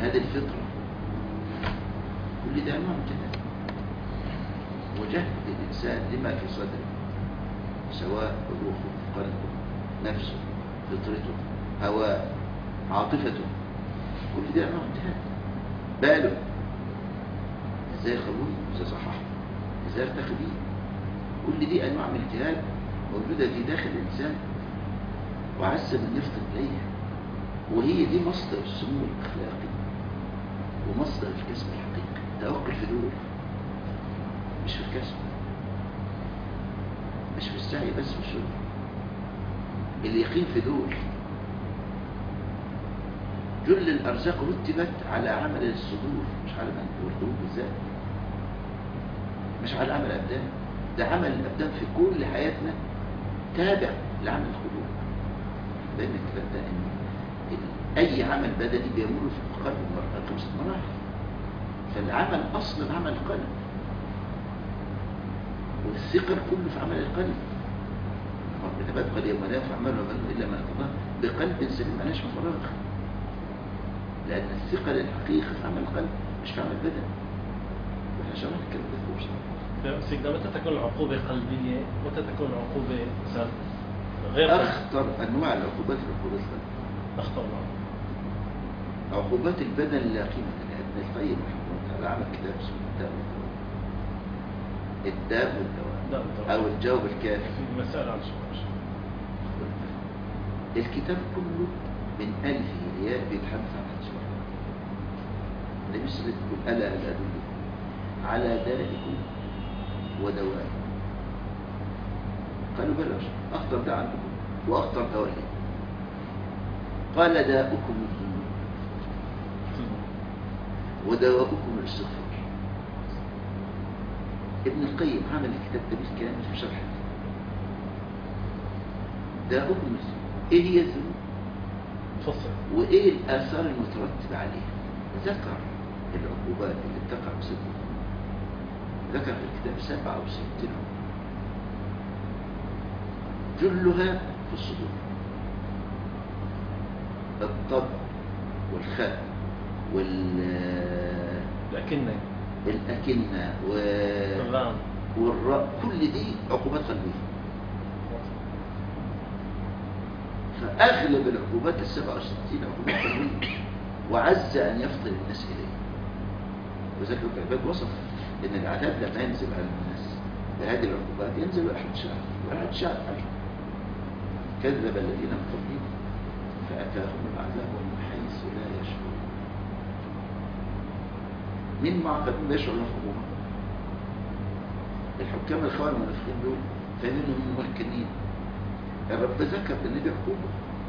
هذه الفطرة كل ده أنواع من جهاد وجهد الإنسان لما في صدره سواء روحه قلبه نفسه فطرته هواه عاطفته كل ده أنواع من جهاد باله ازاي قبول ازاي صححه ازاي ارتقي بيه كل دي انواع من الاجتهاد موجودة في داخل الانسان وعز من يفطن اليها وهي دي مصدر السمو الاخلاقي ومصدر الكسب الحقيقي توكل في دول مش في الكسب مش في السعي بس في الشغل اليقين في دول جل الأرزاق رتبت على عمل الصدور مش على عمل القلوب بالذات مش على عمل الأبدان ده عمل الأبدان في كل حياتنا تابع لعمل القلوب لأن الكلام ده إن ال- أي عمل بدني بيمر في قلب المرأة خمسة مراحل فالعمل أصلا عمل القلب والثقل كله في عمل القلب ربنا بدخل يوم لا ينفع مال ولا بنون إلا من أتى الله بقلب سليم ملاش فراغ لأن الثقل الحقيقي في عمل القلب مش في عمل البدن واحنا شرحنا الكلام ده في الكورس. سيدنا متى تكون العقوبة قلبية متى تكون العقوبة مثلا غير قلبية؟ أخطر أنواع العقوبات العقوبات القلب أخطر نوع. عقوبات البدن لا قيمة لها ابن القيم رحمه الله تعالى عمل كتاب اسمه الداء والدواء الداء والدواء داء والدواء. أو الجواب الكافي في مسائل عن سؤال الكتاب كله من ألفه لياء بيتحدث عن حديث واحد النبي صلى الله عليه وسلم يقول ألا هل أدلكم على دائكم ودوائكم قالوا بلى يا رسول الله. أخطر داء عندكم وأخطر دواء لي قال داؤكم الذنوب ودواؤكم الاستغفار ابن القيم عمل الكتاب ده بالكامل في شرح داؤكم الذنوب ايه هي الذنوب تفصل وايه الاثار المترتبه عليها ذكر العقوبات اللي بتقع بسبب الذنوب ذكر في الكتاب 67 عقوبه جلها في الصدور الطب والخاء وال لكن الأكنة و... الرام والراء كل دي عقوبات قلبية فأغلب العقوبات السبعة وستين عقوبات قلبية وعز أن يفضل الناس إليه وذلك العباد وصف أن العذاب لما ينزل على الناس بهذه العقوبات ينزل أحد شعر وأحد شعر كذب الذين من قبلهم فأتاهم العذاب من حيث لا يشعرون مين معقدين لا يشعرون حكومة الحكام الخوان المنافقين دول فمنهم ممكنين الرب ذكر ان دي عقوبة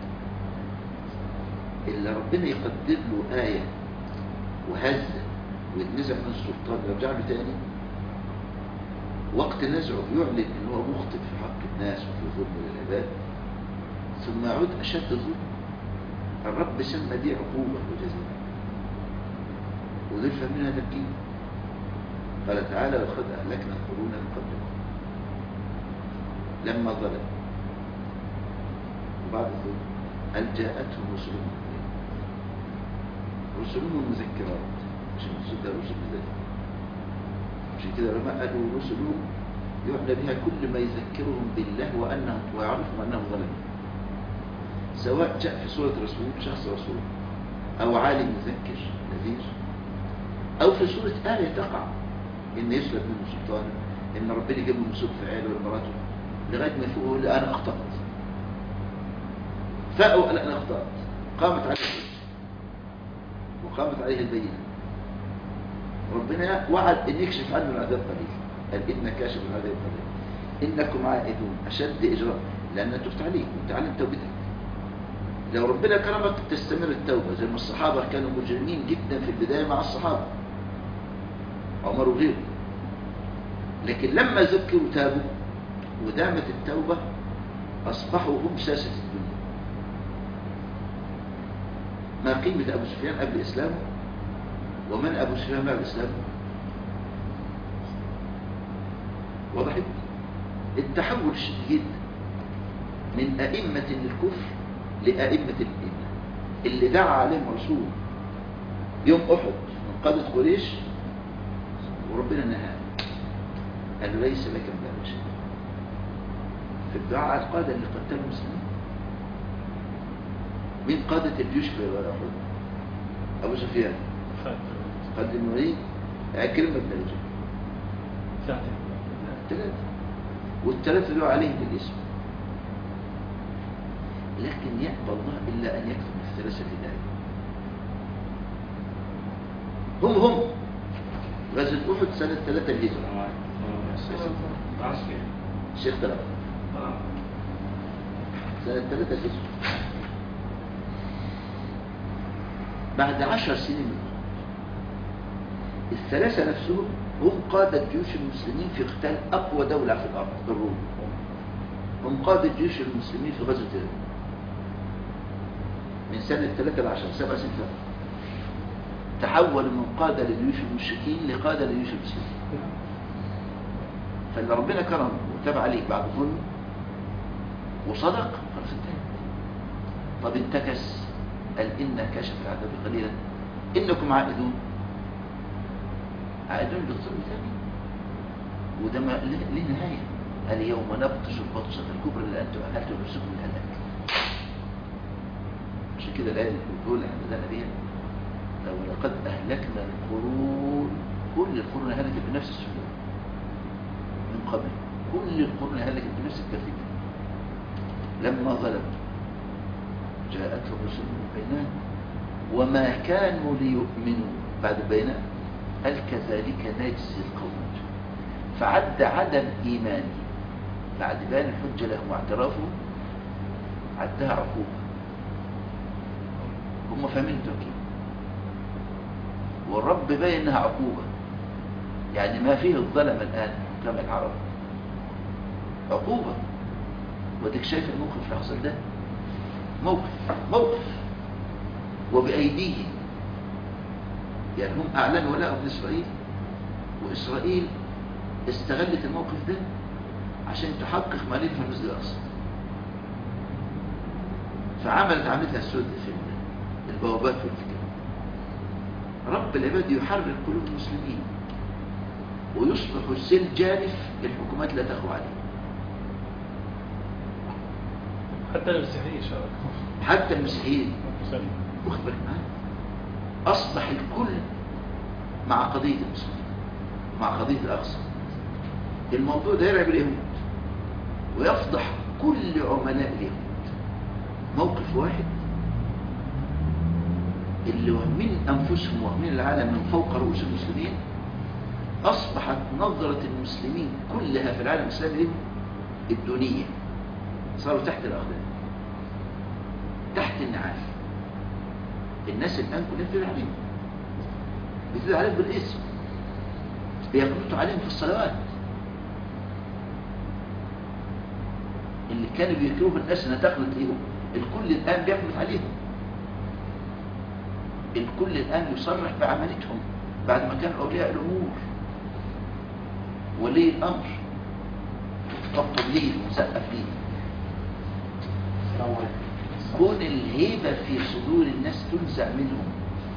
اللي ربنا يقدر له آية وهزة ويتنزع من السلطان ويرجع له تاني وقت نزعه يعلن ان هو مخطئ في حق الناس وفي ظلم للعباد ثم يعود اشد ظلم الرب سمى دي عقوبة وجزاء ودول فاهمين هذا الدين قال تعالى وقد أهلكنا القرون من قبلكم لما ظلم وبعد الظلم هل جاءتهم رسلهم رسلهم المذكرات مش المقصود ده رسل بذلك عشان كده العلماء قالوا رسلهم يعنى بها كل ما يذكرهم بالله وأنهم ويعرفهم أنهم ظلموا سواء جاء في سورة رسول شخص رسول أو عالم يذكر نذير أو في سورة آية تقع إن يسلب منه سلطان إن ربنا يجيب له مسوق في عياله ومراته لغاية ما يفوق يقول أنا أخطأت فاق وقال أنا أخطأت قامت عليه الحجة وقامت عليه البينة ربنا وعد إن يكشف عنه العذاب قليل قال إن كاشف العذاب قليل إنكم عائدون أشد إجراء لأن تبت عليك وأنت علم توبتك لو ربنا كرمك تستمر التوبة زي ما الصحابة كانوا مجرمين جدا في البداية مع الصحابة عمر وغيره لكن لما ذكروا تابوا ودامت التوبة أصبحوا هم ساسة الدنيا ما قيمة أبو سفيان قبل إسلامه ومن أبو سفيان بعد إسلامه وضحت التحول الشديد من أئمة الكفر لأئمة الإيمان اللي دعا عليهم رسول يوم أحد من قادة قريش وربنا نهى قال له ليس لك من ذلك شيء في الدعاء على القادة اللي قتلوا المسلمين مين قادة الجيوش في أحد أبو سفيان خالد خالد بن الوليد عكرمة بن الجن ثلاثة ثلاثة والثلاثة دول عليهم بالاسم لكن يأبى الله إلا أن يكتب الثلاثة هداية هم هم غزوة أحد سنة ثلاثة الهجرة الشيخ طلب سنة ثلاثة الهجرة بعد عشر سنين من الثلاثة نفسهم هم قادة جيوش المسلمين في قتال أقوى دولة في الأرض الروم هم قادة جيوش المسلمين في غزوة الروم من سنة 3 ل 10 سبع سنين فاتوا. تحولوا من قادة لجيوش المشركين لقادة لجيوش المسلمين فاللي ربنا كرم وتاب عليك بعد ظلم وصدق خلاص انتهى طب انتكس قال إن كشف العذاب قليلا إنكم عائدون عائدون بالظلم ثاني وده ما له له نهاية قال يوم نبطش البطشة الكبرى اللي أنتم أهلتم نفسكم من هلاك عشان كده الآية اللي بتقول احنا بدأنا بيها لو لقد أهلكنا القرون كل القرون هلكت بنفس السلوك من قبل كل القرون هلكت بنفس الترتيب لما ظلموا جاءتهم رسلهم بالبينات وما كانوا ليؤمنوا بعد البينات هل كذلك نجزي القوم فعد عدم إيماني بعد بيان الحجة لهم واعترافهم عدها عقوبة هم فاهمين التوكيد والرب باين انها عقوبة يعني ما فيه الظلم الآن كما العرب عقوبة وديك شايف الموقف اللي حصل ده موقف موقف وبأيديهم يعني هم أعلنوا ولاء ابن إسرائيل وإسرائيل استغلت الموقف ده عشان تحقق مالين في المسجد الأقصى فعملت عملتها السود في البوابات والفتن رب العباد يحرك قلوب المسلمين ويصبح السيل جارف الحكومات لا تخضع عليه حتى المسيحيين شاركوا حتى المسيحيين سلم. واخد بالك معايا اصبح الكل مع قضيه المسلمين مع قضيه الاقصى الموضوع ده يرعب اليهود ويفضح كل عملاء اليهود موقف واحد اللي من انفسهم ومن العالم من فوق رؤوس المسلمين اصبحت نظره المسلمين كلها في العالم الاسلامي لهم الدونيه صاروا تحت الاقدام تحت النعال الناس الآن كلها بتدعي عليهم بتدعي عليهم بالاسم بيقنطوا عليهم في الصلوات اللي كانوا بيكرهوا الناس انها تقنط ليهم الكل الآن بيقنط عليهم الكل الآن يصرح بعملتهم بعد ما كانوا أولياء الأمور ولي الأمر تطبطب ليه ومسقف ليه السلام عليكم كون الهيبة في صدور الناس تنزع منهم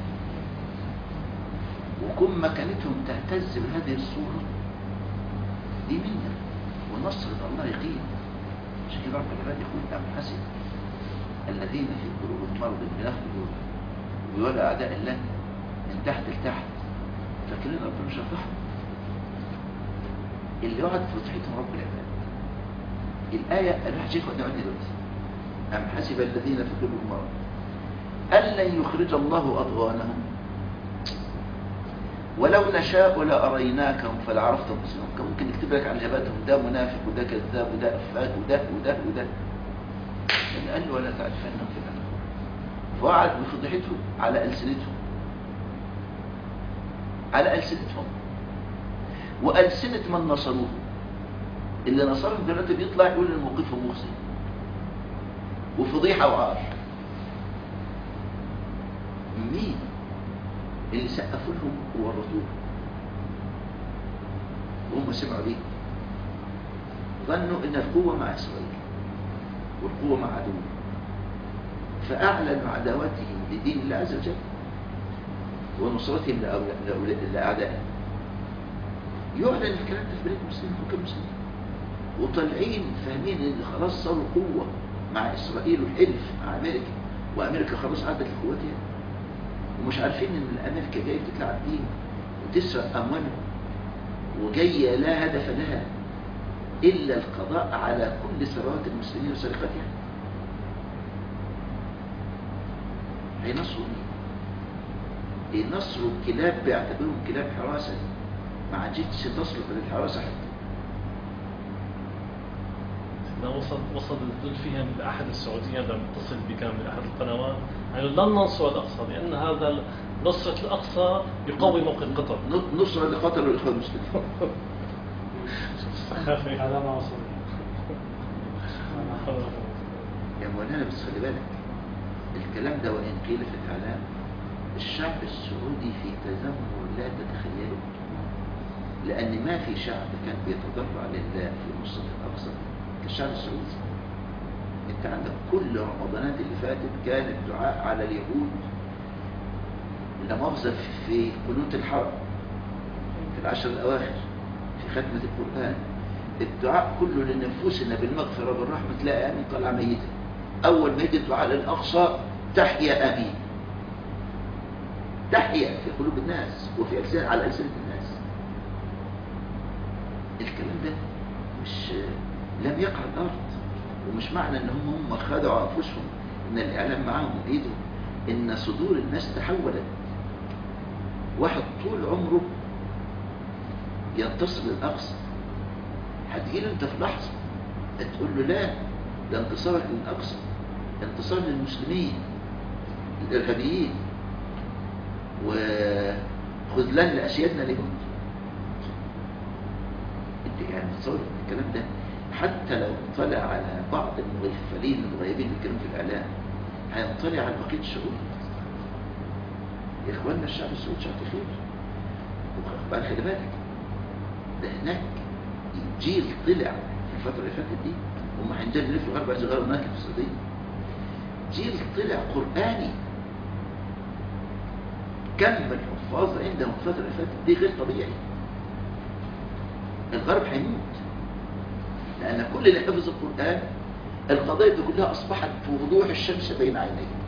وكون مكانتهم تهتز بهذه الصورة دي منة والنصر من الله يقين عشان كده رب العباد يقول أم حسب الذين في قلوبهم مرض من يخرجوا ويولى أعداء الله من تحت لتحت فاكرين ربنا مش هيفضحهم اللي وعد فتحتهم رب العباد الآية الواحد شايفها قدام عيني دلوقتي أم حسب الذين في قلوبهم مرض أن لن يخرج الله أضغانهم ولو نشاء لأريناكهم فلعرفتهم بسمهم كان ممكن نكتب لك عن إجاباتهم ده منافق وده كذاب وده أفاك وده وده وده لأن قال له ولا تعرفنهم في الأمر فوعد بفضيحتهم على ألسنتهم على ألسنتهم وألسنة من نصروه اللي نصرهم دلوقتي بيطلع يقول ان موقفهم مخزي وفضيحة وعار مين اللي سقفوا لهم وورطوه وهم سمعوا ليه ظنوا ان القوة مع اسرائيل والقوة مع عدو فاعلنوا عداوتهم لدين الله عز وجل ونصرتهم لأولا- لأولا- لأعدائهم يعلن الكلام ده في بلاد المسلمين في كل مسلمين وطالعين فاهمين ان خلاص صاروا قوة مع اسرائيل والحلف مع امريكا وامريكا خلاص عدت لقوتها ومش عارفين ان امريكا جايه تطلع الدين وتسرق اموالهم وجايه لا هدف لها الا القضاء على كل ثروات المسلمين وسرقتها هينصروا مين؟ ينصروا الكلاب بيعتبرهم كلاب حراسة ما عادتش تصلح للحراسة حتى سيدنا وصل وصل الدل فيها من احد السعوديه لما اتصل بكان من احد القنوات قالوا لن ننصر الاقصى لان هذا نصره الاقصى يقوي موقف قطر ن- نصرة لقتلوا الإخوان المسلمين هذا ما وصل يا مولانا بس خلي بالك الكلام ده وإن قيل في الإعلام الشعب السعودي في تذمر لا تتخيله لأن ما في شعب كان بيتضرع لله في نصرة الأقصى كالشعب السعودي أنت عندك كل رمضانات اللي فاتت كان الدعاء على اليهود لا مؤاخذة في قنوت الحرب في العشر الأواخر في ختمة القرآن الدعاء كله لنفوسنا بالمغفرة والرحمة تلاقي آمين طالعة ميتة أول ما يجي الدعاء للأقصى تحيا آمين تحيا في قلوب الناس وفي ألسنة على ألسنة الناس الكلام ده مش لم يقع على الأرض ومش معنى ان هم هم خدعوا أنفسهم إن الإعلام معاهم بإيدهم إن صدور الناس تحولت واحد طول عمره ينتصر للأقصى هتجيله انت في لحظة تقول له لا ده انتصارك للأقصى انتصار للمسلمين الإرهابيين وخذلان لأسيادنا اليهود انت يعني تصور الكلام ده حتى لو اطلع على بعض المغفلين الغيبين اللي كانوا في الإعلام هينطلع على بقية الشعوب يا إخواننا الشعب السعودي شعب خير وبقى خلي بالك ده هناك جيل طلع في الفترة اللي فاتت دي هم هينزلوا يلفوا غرب عايز يغيروا هناك في السعودية جيل طلع قرآني كم الحفاظ عندهم الفترة اللي فاتت دي غير طبيعي الغرب هيموت لأن كل اللي حفظ القرآن القضايا دي كلها أصبحت في وضوح الشمس بين عينيه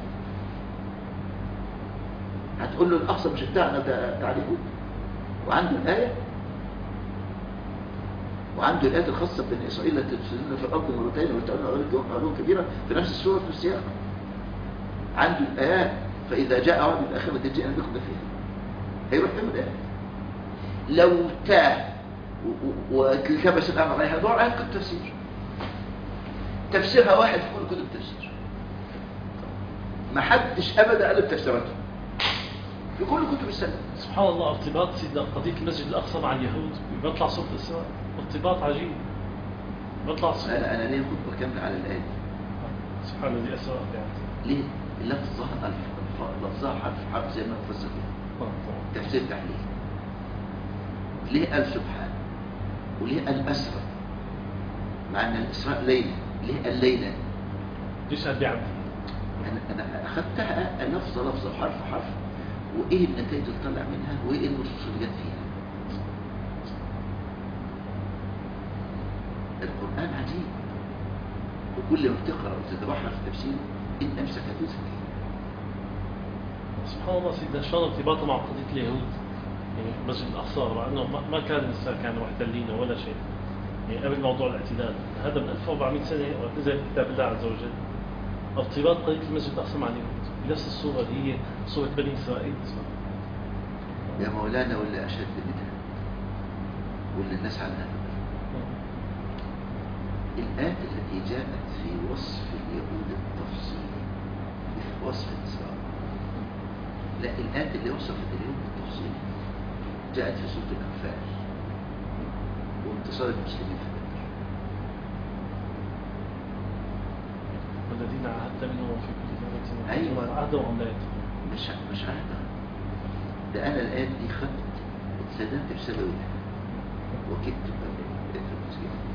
هتقول له الأقصى مش بتاعنا ده بتاع اليهود وعنده الآية وعنده الآيات الخاصة بين إسرائيل لا تفسدون في الأرض مرتين وتعلمون عليكم علوم كبيرة في نفس السورة في السياق عنده الآيات فإذا جاء وعد الآخرة جئنا بكم فيها هيروح فين الآيات لو تاه والتبس الأمر عليها دور آيات كتب تفسير تفسيرها واحد في كل كتب التفسير ما حدش أبدا قال تفسيرته في كل كتب السنة سبحان الله ارتباط سيدنا قضيه المسجد الاقصى مع اليهود بيطلع صوت الاسراء ارتباط عجيب بيطلع صوت أنا أنا ليه خطبة كاملة على الآية دي سبحان الذي اسرى يعني ليه لفظها الف لفظها حرف حرف زي ما نفسر فيها تفسير تحليل ليه قال سبحان وليه قال أسرى مع أن الإسراء ليلة ليه قال ليلة ليش قاعد بيعمل أنا, أنا أخذتها لفظة لفظة حرف حرف وإيه النتائج اللي طلع منها وإيه النصوص اللي جت فيها القرآن عجيب وكل ما بتقرأ وتتبحر في تفسيره إن نفسك هتوزن سبحان الله سيدنا شلون ارتباطه مع قضيه اليهود يعني مسجد الاقصى مع انه ما- ما كان لسه كانوا محتلين ولا شيء يعني قبل موضوع الاعتدال هذا من 1400 سنه ونزل كتاب الله عز وجل ارتباط قضيه المسجد الاقصى مع اليهود بنفس الصوره اللي هي صوره بني اسرائيل يا مولانا واللي أشد منها واللي الناس عنها تبقى الآيات التي جاءت في وصف اليهود التفصيلي في وصف الإسراء لا الآيات اللي وصفت اليهود بالتفصيل جاءت في سورة الأنفال وانتصار المسلمين في بدر والذين عاهدت منهم في كل ذره أيوة. العهد وهم لا يتقون مش مش عهد ده أنا الآيات دي خدت اتسددت بسببها وكدت في المسجد